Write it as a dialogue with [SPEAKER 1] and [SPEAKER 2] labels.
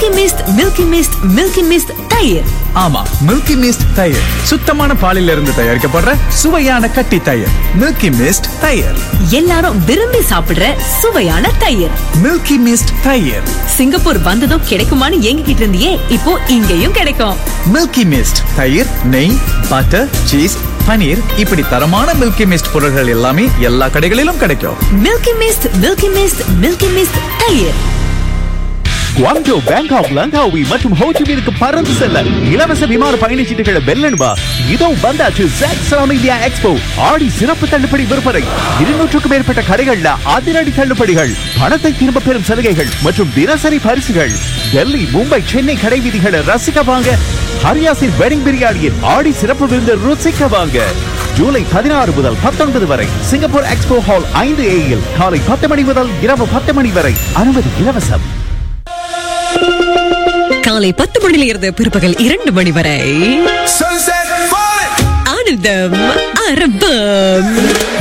[SPEAKER 1] Milky mist milky mist milky mist தயிர்
[SPEAKER 2] ஆமா milky mist தயிர் சுத்தமான பாலில் இருந்து தயாரிக்கப்படுற சுவையான கட்டி தயிர் மில்கி மிஸ்ட் தயிர்
[SPEAKER 1] எல்லாரும் விரும்பி சாப்பிடுற சுவையான தயிர்
[SPEAKER 2] மில்கி மிஸ்ட் தயிர்
[SPEAKER 1] சிங்கப்பூர் வந்ததும் கிடைக்குமான்னு ஏங்கிக்கிட்டு இருந்தியே இப்போ இங்கேயும் கிடைக்கும்
[SPEAKER 2] மில்கி மிஸ்ட் தயிர் நெய் பட்டர் சீஸ் பனீர் இப்படி தரமான மில்கி மிஸ்ட் பொருட்கள் எல்லாமே எல்லா கடைகளிலும் கிடைக்கும்
[SPEAKER 1] milky mist milky mist milky mist தயிர்
[SPEAKER 3] குவாங்டோ பேங்காக் லங்காவி மற்றும் ஹோச்சிமினுக்கு பறந்து செல்ல இலவச விமான பயணச்சீட்டுகளை வெல்லணுமா இதோ வந்தாச்சு ஜாக் சலாம் இந்தியா எக்ஸ்போ ஆடி சிறப்பு தள்ளுபடி விற்பனை இருநூற்றுக்கும் மேற்பட்ட கடைகள்ல அதிரடி தள்ளுபடிகள் பணத்தை திரும்ப பெறும் சலுகைகள் மற்றும் தினசரி பரிசுகள் டெல்லி மும்பை சென்னை கடை வீதிகளை ரசிக்க வாங்க ஹரியாசின் வெட்டிங் பிரியாணியின் ஆடி சிறப்பு விருந்து ருசிக்க வாங்க ஜூலை பதினாறு முதல் பத்தொன்பது வரை சிங்கப்பூர் எக்ஸ்போ ஹால் ஐந்து ஏயில் காலை பத்து மணி முதல் இரவு பத்து மணி வரை அனுமதி இலவசம்
[SPEAKER 4] காலை பத்து மணியில இருந்து பிற்பகல் இரண்டு மணி வரை
[SPEAKER 5] Sunset falling.
[SPEAKER 4] ஆனந்தம் அரபம்